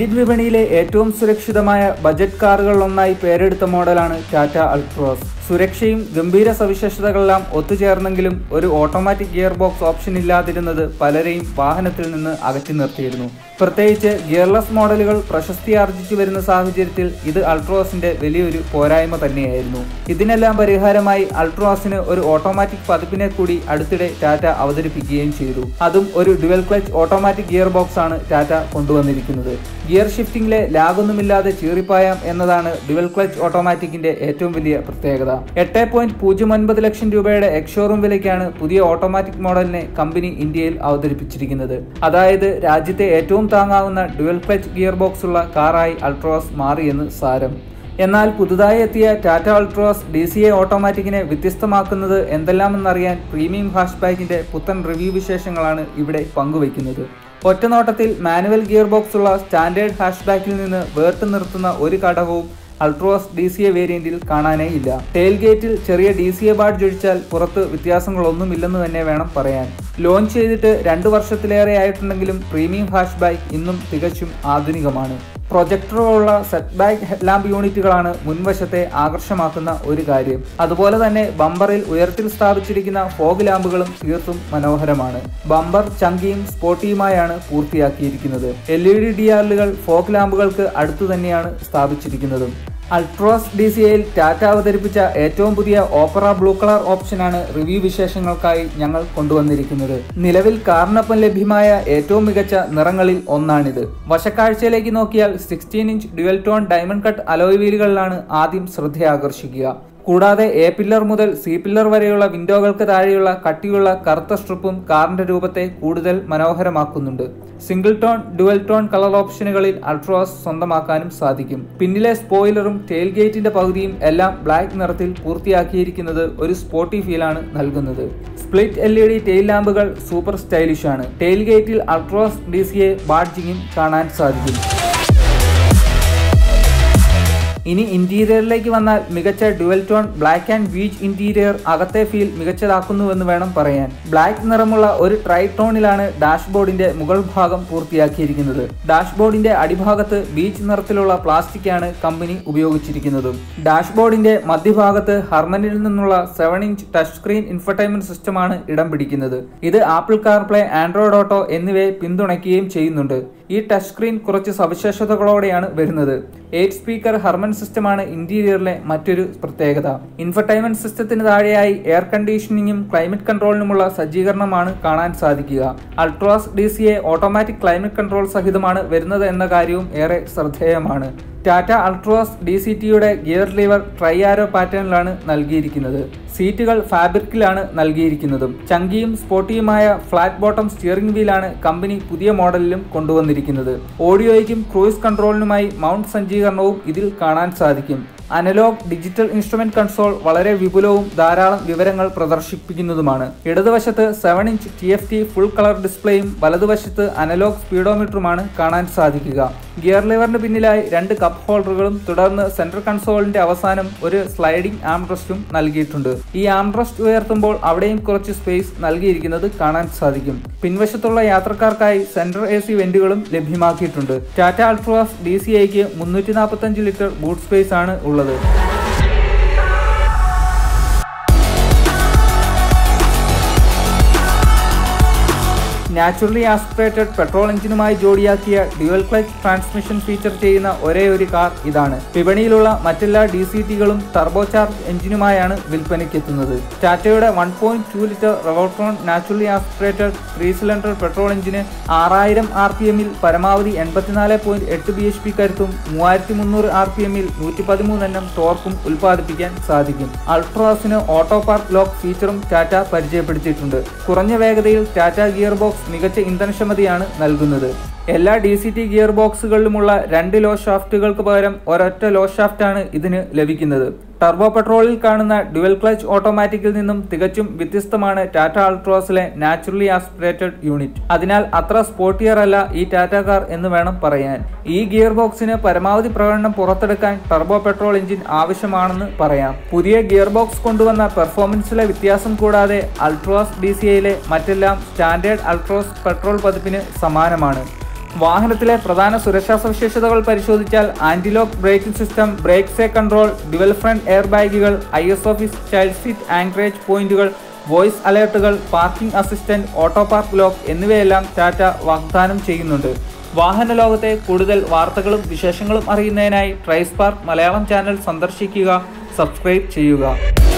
Indian വിപണിയിലെ ഏറ്റവും സുരക്ഷിതമായ ബജറ്റ് കാറുകളിലൊന്നായി പേരെടുത്ത മോഡലാണ് ടാറ്റ അൾട്രോസ് സുരക്ഷയും ഗംഭീര സവിശേഷതകളെല്ലാം ഒത്തുചേർന്നെങ്കിലും ഒരു ഓട്ടോമാറ്റിക് ഗിയർ ബോക്സ് ഓപ്ഷൻ ഇല്ലാതിരുന്നത് പലരെയും വാഹനത്തിൽ നിന്ന് അകറ്റി നിർത്തിയിരുന്നു പ്രത്യേകിച്ച് ഗിയർലെസ് മോഡലുകൾ പ്രശസ്തി ആർജിച്ചു വരുന്ന സാഹചര്യത്തിൽ ഇത് അൾട്രോസിന്റെ വലിയൊരു പോരായ്മ തന്നെയായിരുന്നു ഇതിനെല്ലാം പരിഹാരമായി അൾട്രോസിന് ഒരു ഓട്ടോമാറ്റിക് പതിപ്പിനെ കൂടി അടുത്തിടെ ടാറ്റ അവതരിപ്പിക്കുകയും ചെയ്തു അതും ഒരു dual clutch automatic gear box ആണ് ടാറ്റ കൊണ്ടുവന്നിരിക്കുന്നത് ഗിയർ ഷിഫ്റ്റിംഗിലെ ലാഗൊന്നുമില്ലാതെ ചീറിപ്പായാം എന്നതാണ് ഡുവൽ ക്ലച്ച് ഓട്ടോമാറ്റിക്കിന്റെ ഏറ്റവും വലിയ പ്രത്യേകത എട്ട് പോയിന്റ് പൂജ്യം ഒൻപത് ലക്ഷം രൂപയുടെ എക്സ്ഷോറൂം വിലയ്ക്കാണ് പുതിയ ഓട്ടോമാറ്റിക് മോഡലിനെ കമ്പനി ഇന്ത്യയിൽ അവതരിപ്പിച്ചിരിക്കുന്നത് അതായത് രാജ്യത്തെ ഏറ്റവും താങ്ങാവുന്ന ഡുവൽ ക്ലച്ച് ഗിയർ ബോക്സ് ഉള്ള കാറായി അൾട്രോസ് മാറിയെന്ന് സാരം എന്നാൽ പുതുതായി എത്തിയ Tata Altroz D C A ഓട്ടോമാറ്റിക്കിനെ വ്യത്യസ്തമാക്കുന്നത് എന്തെല്ലാമെന്നറിയാൻ പ്രീമിയം ഹാഷ്ബാക്കിന്റെ പുത്തൻ റിവ്യൂ വിശേഷങ്ങളാണ് ഇവിടെ പങ്കുവയ്ക്കുന്നത് ഒറ്റനോട്ടത്തിൽ മാനുവൽ ഗിയർ ബോക്സ് ഉള്ള സ്റ്റാൻഡേർഡ് ഹാഷ്ബാക്കിൽ നിന്ന് വേർത്ത് നിർത്തുന്ന ഒരു ഘടകവും അൾട്രോസ് ഡി സി എ വേരിയന്റിൽ കാണാനേ ഇല്ല ടെയിൽ ഗേറ്റിൽ ചെറിയ ഡി സി എ ബാഡ് ഒഴിച്ചാൽ പുറത്ത് വ്യത്യാസങ്ങളൊന്നുമില്ലെന്ന് തന്നെ വേണം പറയാൻ ലോഞ്ച് ചെയ്തിട്ട് രണ്ട് വർഷത്തിലേറെ ആയിട്ടുണ്ടെങ്കിലും പ്രീമിയം ഹാഷ് ബാക്ക് ഇന്നും തികച്ചും ആധുനികമാണ് പ്രൊജക്ടറുകളുള്ള സെറ്റ് ബാക്ക് ഹെഡ്ലാമ്പ് യൂണിറ്റുകളാണ് മുൻവശത്തെ ആകർഷമാക്കുന്ന ഒരു കാര്യം അതുപോലെ തന്നെ ബമ്പറിൽ ഉയരത്തിൽ സ്ഥാപിച്ചിരിക്കുന്ന ഫോഗ് ലാമ്പുകളും തീർത്തും മനോഹരമാണ് ബമ്പർ ചങ്കിയും സ്പോട്ടിയുമായാണ് പൂർത്തിയാക്കിയിരിക്കുന്നത് എൽ ഇ ഡി ഡി ആറുകൾ ഫോഗ് ലാമ്പുകൾക്ക് അടുത്തു തന്നെയാണ് സ്ഥാപിച്ചിരിക്കുന്നതും അൾട്രോസ് ഡി സി ഐയിൽ ടാറ്റ അവതരിപ്പിച്ച ഏറ്റവും പുതിയ ഓപ്പറ ബ്ലൂ കളർ ഓപ്ഷനാണ് റിവ്യൂ വിശേഷങ്ങൾക്കായി ഞങ്ങൾ കൊണ്ടുവന്നിരിക്കുന്നത് നിലവിൽ കാറിനൊപ്പം ലഭ്യമായ ഏറ്റവും മികച്ച നിറങ്ങളിൽ ഒന്നാണിത് വശക്കാഴ്ചയിലേക്ക് നോക്കിയാൽ sixteen inch dual tone diamond cut alloy വീലുകളിലാണ് ആദ്യം ശ്രദ്ധയാകർഷിക്കുക കൂടാതെ എ പില്ലർ മുതൽ സി പില്ലർ വരെയുള്ള വിൻഡോകൾക്ക് താഴെയുള്ള കട്ടിയുള്ള കറുത്ത സ്ട്രിപ്പും കാറിന്റെ രൂപത്തെ കൂടുതൽ മനോഹരമാക്കുന്നുണ്ട് single tone dual tone colour ഓപ്ഷനുകളിൽ അൾട്രോസ് സ്വന്തമാക്കാനും സാധിക്കും പിന്നിലെ സ്പോയിലറും ടെയിൽ ഗേറ്റിന്റെ പകുതിയും എല്ലാം ബ്ലാക്ക് നിറത്തിൽ പൂർത്തിയാക്കിയിരിക്കുന്നത് ഒരു സ്പോർട്ടി ഫീലാണ് നൽകുന്നത് split L E D tail ലാമ്പുകൾ സൂപ്പർ സ്റ്റൈലിഷ് ആണ് ടെയിൽ ഗേറ്റിൽ അൾട്രോസ് ഡി സി എ ബാഡ്ജിങ്ങും കാണാൻ സാധിക്കും ഇനി ഇന്റീരിയറിലേക്ക് വന്നാൽ മികച്ച dual tone black and beige interior അകത്തെ ഫീൽ മികച്ചതാക്കുന്നുവെന്ന് വേണം പറയാൻ ബ്ലാക്ക് നിറമുള്ള ഒരു ട്രൈ ടോണിലാണ് ഡാഷ്ബോർഡിന്റെ മുകൾ ഭാഗം പൂർത്തിയാക്കിയിരിക്കുന്നത് ഡാഷ്ബോർഡിന്റെ അടിഭാഗത്ത് ബീച്ച് നിറത്തിലുള്ള പ്ലാസ്റ്റിക് ആണ് കമ്പനി ഉപയോഗിച്ചിരിക്കുന്നതും ഡാഷ്ബോർഡിന്റെ മധ്യഭാഗത്ത് ഹർമനിൽ നിന്നുള്ള seven inch touch screen infotainment സിസ്റ്റമാണ് ഇടം പിടിക്കുന്നത് ഇത് ആപ്പിൾ കാർപ്ലേ ആൻഡ്രോയിഡ് ഓട്ടോ എന്നിവയെ പിന്തുണയ്ക്കുകയും ചെയ്യുന്നുണ്ട് ഈ ടച്ച് സ്ക്രീൻ കുറച്ച് സവിശേഷതകളോടെയാണ് വരുന്നത് എയ്റ്റ് സ്പീക്കർ ഹർമൻ സിസ്റ്റമാണ് ഇന്റീരിയറിലെ മറ്റൊരു പ്രത്യേകത ഇൻഫർടൈൻമെന്റ് സിസ്റ്റത്തിന് താഴെയായി എയർ കണ്ടീഷനിങ്ങും ക്ലൈമറ്റ് കൺട്രോളിനുമുള്ള സജ്ജീകരണമാണ് കാണാൻ സാധിക്കുക Altroz D C A automatic climate control സഹിതമാണ് വരുന്നത് എന്ന കാര്യവും ഏറെ ശ്രദ്ധേയമാണ് ടാറ്റ അൾട്രോസ് ഡി സി ടിയുടെ ഗിയർ ലിവർ ട്രൈ ആരോ പാറ്റേണിലാണ് നൽകിയിരിക്കുന്നത് സീറ്റുകൾ ഫാബ്രിക്കിലാണ് നൽകിയിരിക്കുന്നതും ചങ്കിയും സ്പോട്ടിയുമായ ഫ്ലാറ്റ് ബോട്ടം സ്റ്റിയറിംഗ് വീലാണ് കമ്പനി പുതിയ മോഡലിലും കൊണ്ടുവന്നിരിക്കുന്നത് ഓഡിയോയ്ക്കും ക്രൂയിസ് കൺട്രോളിനുമായി മൗണ്ട് സജ്ജീകരണവും ഇതിൽ കാണാൻ സാധിക്കും അനലോഗ് ഡിജിറ്റൽ ഇൻസ്ട്രുമെന്റ് കൺസോൾ വളരെ വിപുലവും ധാരാളം വിവരങ്ങൾ പ്രദർശിപ്പിക്കുന്നതുമാണ് ഇടതുവശത്ത് seven inch T F T full colour ഡിസ്പ്ലേയും വലതുവശത്ത് അനലോഗ് സ്പീഡോമീറ്ററുമാണ് കാണാൻ സാധിക്കുക ഗിയർ ലിവറിന് പിന്നിലായി രണ്ട് കപ്പ് ഹോൾഡറുകളും തുടർന്ന് സെൻട്രൽ കൺസോളിന്റെ അവസാനം ഒരു സ്ലൈഡിംഗ് ആംറസ്റ്റും നൽകിയിട്ടുണ്ട് ഈ ആംറസ്റ്റ് ഉയർത്തുമ്പോൾ അവിടെയും കുറച്ച് സ്പേസ് നൽകിയിരിക്കുന്നത് കാണാൻ സാധിക്കും പിൻവശത്തുള്ള യാത്രക്കാർക്കായി സെൻട്രൽ എ സി വെന്റുകളും ലഭ്യമാക്കിയിട്ടുണ്ട് ടാറ്റ അൾട്രോസ് ഡി സി ഐക്ക് മുന്നൂറ്റി നാൽപ്പത്തഞ്ച് ലിറ്റർ ബൂട്ട് സ്പേസ് ആണ് ഉള്ളത് നാച്ചുറലി ആസ്പിറേറ്റഡ് പെട്രോൾ എഞ്ചിനുമായി ജോഡിയാക്കിയ ഡ്യുവൽ ക്ലച്ച് ട്രാൻസ്മിഷൻ ഫീച്ചർ ചെയ്യുന്ന ഒരേ ഒരു കാർ ഇതാണ് വിപണിയിലുള്ള മറ്റെല്ലാ ഡി സി ടികളും ടർബോചാർജ് എഞ്ചിനുമായാണ് വിൽപ്പനയ്ക്കെത്തുന്നത് ടാറ്റയുടെ one point two litre Revotron naturally aspirated three cylinder petrol എഞ്ചിന് ആറായിരം ആർ പി എമ്മിൽ പരമാവധി എൺപത്തിനാല് പോയിന്റ് എട്ട് ബി എച്ച് പി കരുത്തും മൂവായിരത്തി മുന്നൂറ് ആർ പി എമ്മിൽ നൂറ്റി പതിമൂന്ന് എണ്ണം ടോർക്കും ഉൽപ്പാദിപ്പിക്കാൻ സാധിക്കും അൾട്രോസിന് ഓട്ടോ പാർക്ക് ലോക്ക് ഫീച്ചറും ടാറ്റ പരിചയപ്പെടുത്തിയിട്ടുണ്ട് കുറഞ്ഞ വേഗതയിൽ ടാറ്റ ഗിയർ ബോക്സ് മികച്ച ഇന്ധനക്ഷമതയാണ് നൽകുന്നത് എല്ലാ ഡി സി ടി ഗിയർ ബോക്സുകളിലുമുള്ള രണ്ട് ലോ ഷാഫ്റ്റുകൾക്ക് പകരം ഒരൊറ്റ ലോ ഷാഫ്റ്റാണ് ഇതിന് ലഭിക്കുന്നത് ടർബോ പെട്രോളിൽ കാണുന്ന ഡുവൽ ക്ലച്ച് ഓട്ടോമാറ്റിക്കിൽ നിന്നും തികച്ചും വ്യത്യസ്തമാണ് ടാറ്റ അൾട്രോസിലെ നാച്ചുറലി ആസ്പിറേറ്റഡ് യൂണിറ്റ് അതിനാൽ അത്ര സ്പോർട്ടിയർ അല്ല ഈ ടാറ്റ കാർ എന്ന് വേണം പറയാൻ ഈ ഗിയർ ബോക്സിന് പരമാവധി പ്രകടനം പുറത്തെടുക്കാൻ ടർബോ പെട്രോൾ എഞ്ചിൻ ആവശ്യമാണെന്ന് പറയാം പുതിയ ഗിയർ ബോക്സ് കൊണ്ടുവന്ന പെർഫോമൻസിലെ വ്യത്യാസം കൂടാതെ അൾട്രോസ് ഡി സി ഐയിലെ മറ്റെല്ലാം സ്റ്റാൻഡേർഡ് അൾട്രോസ് പെട്രോൾ പതിപ്പിന് സമാനമാണ് വാഹനത്തിലെ പ്രധാന സുരക്ഷാ സവിശേഷതകൾ പരിശോധിച്ചാൽ ആന്റിലോക്ക് ബ്രേക്കിംഗ് സിസ്റ്റം ബ്രേക്ക് സേ കൺട്രോൾ ഡുവൽ ഫ്രണ്ട് എയർ ബാഗുകൾ ISOFIX child seat anchorage പോയിന്റുകൾ വോയിസ് അലേർട്ടുകൾ parking assistant auto park lock എന്നിവയെല്ലാം ടാറ്റ വാഗ്ദാനം ചെയ്യുന്നുണ്ട് വാഹന ലോകത്തെ കൂടുതൽ വാർത്തകളും വിശേഷങ്ങളും അറിയുന്നതിനായി ട്രൈസ്പാർക്ക് മലയാളം ചാനൽ സന്ദർശിക്കുക സബ്സ്ക്രൈബ് ചെയ്യുക